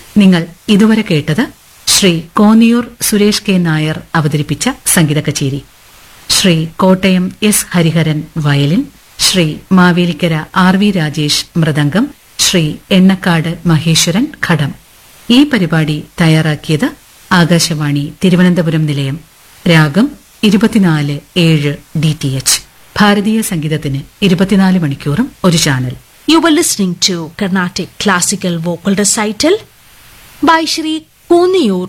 നിങ്ങൾ ഇതുവരെ കേട്ടത് ശ്രീ കോന്നിയൂർ സുരേഷ് കെ നായർ അവതരിപ്പിച്ച സംഗീത കച്ചേരി Shri Kottayam S Hariharan violin Shri Mavelikkara R V Rajesh mridangam Shri Ennakkad Maheswaran ghatam ഈ പരിപാടി തയ്യാറാക്കിയത് ആകാശവാണി തിരുവനന്തപുരം നിലയം രാഗം ഇരുപത്തിനാല് ഏഴ് ഡി ടി എച്ച് ഭാരതീയ സംഗീതത്തിന് ഇരുപത്തിനാല് മണിക്കൂറും ഒരു channel You were listening to Carnatic Classical Vocal Recital by Shri Koniyur